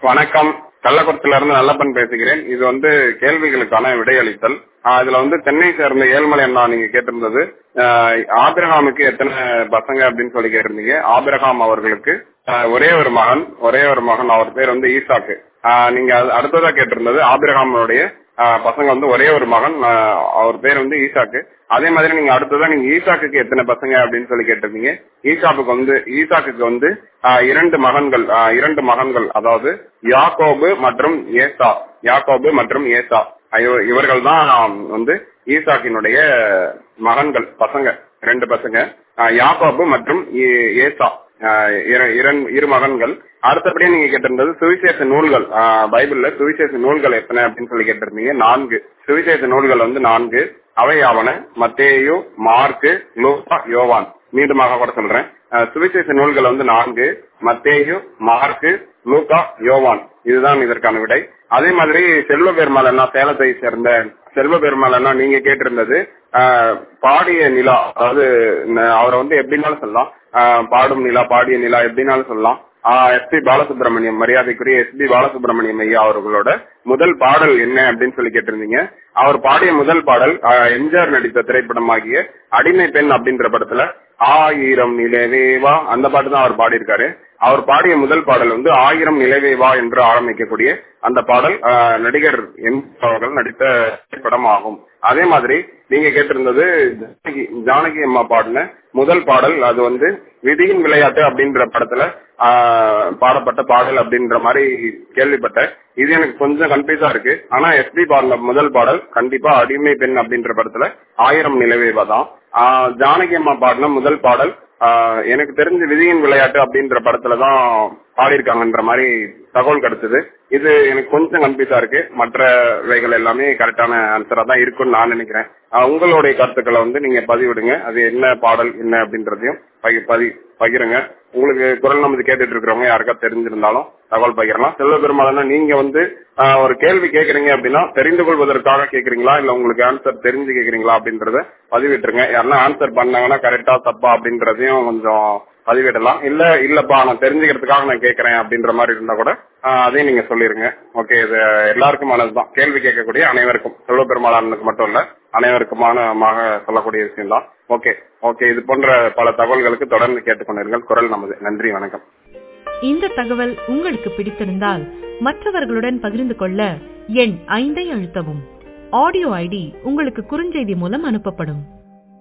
வணக்கம் கள்ளக்குறிச்சியில இருந்து நல்லப்பன் பேசுகிறேன் இது வந்து கேள்விகளுக்கான விடையளித்தல் ஆஹ் இதுல வந்து சென்னை சேர்ந்த ஏழ்மலை அண்ணா நீங்க கேட்டிருந்தது ஆஹ் ஆபிரகாமுக்கு எத்தனை பசங்க அப்படின்னு சொல்லி கேட்டிருந்தீங்க ஆபிரகாம் அவர்களுக்கு ஆஹ் ஒரே ஒரு மகன் ஒரே ஒரு மகன் அவர் பேர் வந்து ஈசாக்கு ஆஹ் நீங்க அது- அடுத்ததா கேட்டிருந்தது ஆபிரகாமுடைய ஆஹ் பசங்க வந்து ஒரே ஒரு மகன் ஆஹ் அவர் பேர் வந்து ஈசாக்கு அதே மாதிரி நீங்க அடுத்ததா நீங்க ஈசாக்குக்கு எத்தனை பசங்க அப்படின்னு சொல்லி கேட்டிருந்தீங்க ஈசாப்புக்கு வந்து ஈசாக்குக்கு வந்து ஆஹ் இரண்டு மகன்கள் ஆஹ் இரண்டு மகன்கள் அதாவது யாக்கோபு மற்றும் ஏசா யாக்கோபு மற்றும் ஏசா இவர்கள் தான் வந்து ஈசாக்கினுடைய மகன்கள் பசங்க ரெண்டு பசங்க ஆஹ் யாக்கோபு மற்றும் ஏ- ஏசா ஆஹ் இர- இரண்- இரு மகன்கள் அடுத்தபடியே நீங்க கேட்டிருந்தது சுவிசேஷ நூல்கள் ஆஹ் பைபிள்ல சுவிசேஷ நூல்கள் எத்தனை அப்படின்னு சொல்லி கேட்டிருந்தீங்க நான்கு சுவிசேஷ நூல்கள் வந்து நான்கு அவையாவன மத்தேயு மார்க்கு லூக்கா யோவான் மீண்டுமாக கூட சொல்றேன் ஆஹ் சுவிசேஷ நூல்கள் வந்து நான்கு மத்தேயு மார்க்கு லூக்கா யோவான் இதுதான் இதற்கான விடை அதே மாதிரி செல்வ பெருமாளன்னா சேலத்தை சேர்ந்த செல்வ பெருமாளன்னா நீங்க கேட்டிருந்தது ஆஹ் பாடிய நிலா அதாவது ந- அவரை வந்து எப்படின்னாலும் சொல்லலாம் ஆஹ் பாடும் நிலா பாடிய நிலா எப்படின்னாலும் சொல்லலாம் எஸ் பி பாலசுப்ரமணியம் மரியாதைக்குரிய எஸ் பி பாலசுப்ரமணியம் ஐயா அவர்களோட முதல் பாடல் என்ன அப்படின்னு சொல்லி கேட்டிருந்தீங்க அவர் பாடிய முதல் பாடல் ஆஹ் எம்ஜிஆர் நடித்த திரைப்படமாகிய அடிமை பெண் அப்படின்ற படத்துல ஆயிரம் நிலவேவா அந்த பாட்டு தான் அவர் பாடியிருக்காரு அவர் பாடிய முதல் பாடல் வந்து ஆயிரம் நிலவேவா என்று ஆரம்பிக்கக்கூடிய அந்த பாடல் ஆஹ், நடிகர் எம் அவர்கள் நடித்த திரைப்படம் ஆகும் அதே மாதிரி நீங்க கேட்டிருந்தது ஜானகி ஜானகி அம்மா பாடின முதல் பாடல் அது வந்து விதியின் விளையாட்டு அப்படின்ற படத்துல ஆஹ், பாடப்பட்ட பாடல் அப்படின்ற மாதிரி கேள்விப்பட்டேன் இது எனக்கு கொஞ்சம் கன்ஃபியூஸா இருக்கு ஆனா எஸ்பி பாடின முதல் பாடல் கண்டிப்பா அடிமை பெண் அப்படின்ற படத்துல ஆயிரம் நிலவேவா தான் ஆஹ், ஜானகி அம்மா பாடின முதல் பாடல் ஆஹ், எனக்கு தெரிஞ்ச விதியின் விளையாட்டு அப்படின்ற படத்துல தான் பாடியிருக்காங்கன்ற மாதிரி தகவல் கிடைச்சது இது எனக்கு கொஞ்சம் கன்ஃபியூஸா இருக்கு மற்றவைகள் எல்லாமே கரெக்டான ஆன்சரா தான் இருக்கும்னு நான் நினைக்கிறேன் ஆஹ், உங்களுடைய கருத்துக்களை வந்து நீங்க பதிவிடுங்க அது என்ன பாடல் என்ன அப்படின்றதையும் பகி- பதி பகிருங்க உங்களுக்கு குரல் நமது கேட்டுட்டு இருக்கிறவங்க யாருக்கா தெரிஞ்சிருந்தாலும் தகவல் பகிரலாம் செல்வ பெருமாளனா நீங்க வந்து ஆஹ், ஒரு கேள்வி கேக்குறீங்க அப்படின்னா தெரிந்து கொள்வதற்காக கேக்குறீங்களா இல்ல உங்களுக்கு ஆன்சர் தெரிஞ்சு கேக்குறீங்களா அப்படின்றத பதிவிட்டுருங்க யாருன்னா ஆன்சர் பண்ணாங்கன்னா கரெக்டா தப்பா அப்படின்றதையும் கொஞ்சம் பதிவிடலாம் இல்ல இல்லப்பா நான் தெரிஞ்சுக்கிறதுக்காக நான் கேக்குறேன் அப்படின்ற மாதிரி இருந்தா கூட ஆஹ், அதையும் நீங்க சொல்லிருங்க ஓகே இது எல்லாருக்குமானதுதான் கேள்வி கேட்கக்கூடிய அனைவருக்கும் செல்வ பெருமாளனுக்கு மட்டும் இல்ல அனைவருக்குமானமாக சொல்லக்கூடிய விஷயம் தான் ஓகே ஓகே இது போன்ற பல தகவல்களுக்கு தொடர்ந்து கேட்டுக்கொண்டிருங்கள் குரல் நமது நன்றி வணக்கம் இந்த தகவல் உங்களுக்கு பிடித்திருந்தால் மற்றவர்களுடன் பகிர்ந்து கொள்ள எண் ஐந்தை அழுத்தவும் ஆடியோ ஐடி உங்களுக்கு குறுஞ்செய்தி மூலம் அனுப்பப்படும்